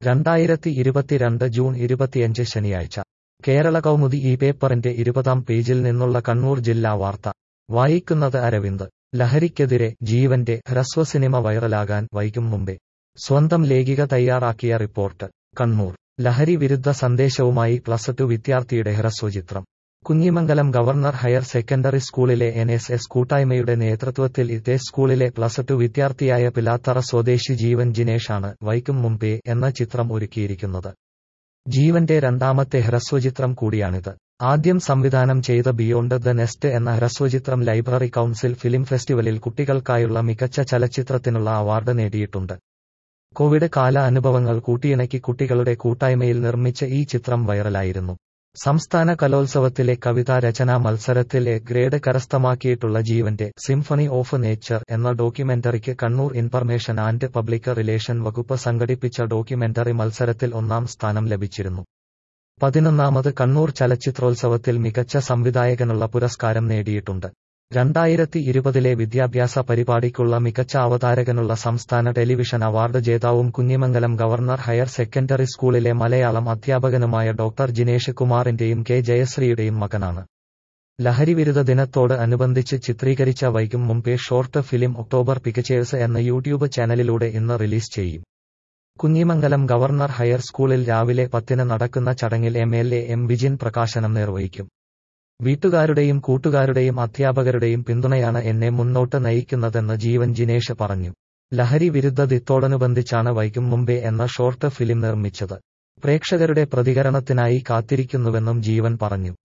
രണ്ടായിരത്തി ഇരുപത്തിരണ്ട് ജൂൺ ഇരുപത്തിയഞ്ച് ശനിയാഴ്ച കേരള കൗമുദി ഈ പേപ്പറിന്റെ ഇരുപതാം പേജിൽ നിന്നുള്ള കണ്ണൂർ ജില്ലാ വാർത്ത വായിക്കുന്നത് അരവിന്ദ് ലഹരിക്കെതിരെ ജീവന്റെ ഹ്രസ്വസിനിമ വൈറലാകാൻ വൈകും മുമ്പേ സ്വന്തം ലേഖിക തയ്യാറാക്കിയ റിപ്പോർട്ട് കണ്ണൂർ ലഹരി വിരുദ്ധ സന്ദേശവുമായി പ്ലസ് ടു വിദ്യാർത്ഥിയുടെ ഹ്രസ്വചിത്രം കുഞ്ഞിമംഗലം ഗവർണർ ഹയർ സെക്കൻഡറി സ്കൂളിലെ എൻ എസ് എസ് കൂട്ടായ്മയുടെ നേതൃത്വത്തിൽ ഇതേ സ്കൂളിലെ പ്ലസ് ടു വിദ്യാർത്ഥിയായ പിലാത്തറ സ്വദേശി ജീവൻ ജിനേഷാണ് വൈക്കും മുമ്പേ എന്ന ചിത്രം ഒരുക്കിയിരിക്കുന്നത് ജീവന്റെ രണ്ടാമത്തെ ഹ്രസ്വചിത്രം കൂടിയാണിത് ആദ്യം സംവിധാനം ചെയ്ത ബിയോണ്ട് ദ നെസ്റ്റ് എന്ന ഹ്രസ്വചിത്രം ലൈബ്രറി കൗൺസിൽ ഫിലിം ഫെസ്റ്റിവലിൽ കുട്ടികൾക്കായുള്ള മികച്ച ചലച്ചിത്രത്തിനുള്ള അവാർഡ് നേടിയിട്ടുണ്ട് കോവിഡ് കാല അനുഭവങ്ങൾ കൂട്ടിയിണക്കി കുട്ടികളുടെ കൂട്ടായ്മയിൽ നിർമ്മിച്ച ഈ ചിത്രം വൈറലായിരുന്നു സംസ്ഥാന കലോത്സവത്തിലെ കവിതാ രചനാ മത്സരത്തിൽ എ ഗ്രേഡ് കരസ്ഥമാക്കിയിട്ടുള്ള ജീവന്റെ സിംഫണി ഓഫ് നേച്ചർ എന്ന ഡോക്യുമെന്ററിക്ക് Kannur information and public relation വകുപ്പ് സംഘടിപ്പിച്ച ഡോക്യുമെന്ററി മത്സരത്തിൽ ഒന്നാം സ്ഥാനം ലഭിച്ചിരുന്നു പതിനൊന്നാമത് കണ്ണൂർ ചലച്ചിത്രോത്സവത്തിൽ മികച്ച സംവിധായകനുള്ള പുരസ്കാരം നേടിയിട്ടുണ്ട് രണ്ടായിരത്തി ഇരുപതിലെ വിദ്യാഭ്യാസ പരിപാടിക്കുള്ള മികച്ച അവതാരകനുള്ള സംസ്ഥാന ടെലിവിഷൻ അവാർഡ് ജേതാവും കുഞ്ഞിമംഗലം ഗവർണർ ഹയർ സെക്കൻഡറി സ്കൂളിലെ മലയാളം അധ്യാപകനുമായ ഡോക്ടർ ജിനേഷ് കുമാറിന്റെയും കെ ജയശ്രീയുടെയും മകനാണ് ലഹരിവിരുദ്ധ ദിനത്തോട് അനുബന്ധിച്ച് ചിത്രീകരിച്ച വൈകും മുമ്പേ ഷോർട്ട് ഫിലിം ഒക്ടോബർ പിക്ചേഴ്സ് എന്ന യൂട്യൂബ് ചാനലിലൂടെ ഇന്ന് റിലീസ് ചെയ്യും കുഞ്ഞിമംഗലം ഗവർണർ ഹയർ സ്കൂളിൽ രാവിലെ പത്തിന് നടക്കുന്ന ചടങ്ങിൽ M L A M Vijin പ്രകാശനം നിർവഹിക്കും വീട്ടുകാരുടെയും കൂട്ടുകാരുടെയും അധ്യാപകരുടെയും പിന്തുണയാണ് എന്നെ മുന്നോട്ട് നയിക്കുന്നതെന്ന് ജീവൻ ജിനേഷ് പറഞ്ഞു ലഹരി വിരുദ്ധ ദിത്തോടനുബന്ധിച്ചാണ് വൈകും മുമ്പേ എന്ന ഷോർട്ട് ഫിലിം നിർമ്മിച്ചത് പ്രേക്ഷകരുടെ പ്രതികരണത്തിനായി കാത്തിരിക്കുന്നുവെന്നും ജീവൻ പറഞ്ഞു